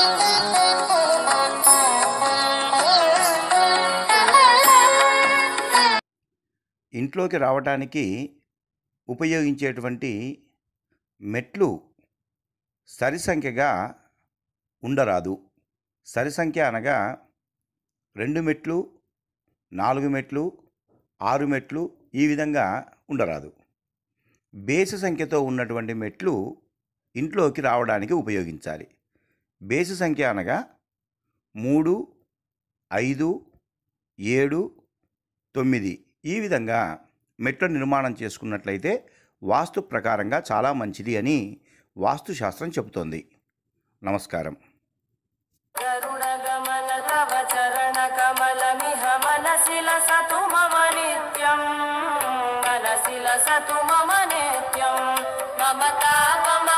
ఇంట్లోకి రావటానికి ఉపయోగించేటువంటి మెట్లు సరి సంఖ్యగా ఉండరాదు సరి సంఖ్య అనగా రెండు మెట్లు నాలుగు మెట్లు ఆరు మెట్లు ఈ విధంగా ఉండరాదు బేసి సంఖ్యతో ఉన్నటువంటి మెట్లు ఇంట్లోకి రావడానికి ఉపయోగించాలి బేసి సంఖ్య అనగా మూడు ఐదు ఏడు తొమ్మిది ఈ విధంగా మెట్ల నిర్మాణం చేసుకున్నట్లయితే వాస్తు ప్రకారంగా చాలా మంచిది అని వాస్తుశాస్త్రం చెబుతోంది నమస్కారం गरुडगमन तव चरणकमलमिह मनसि लसतु मम नित्यम् मनसि लसतु मम नित्यम् मम तापम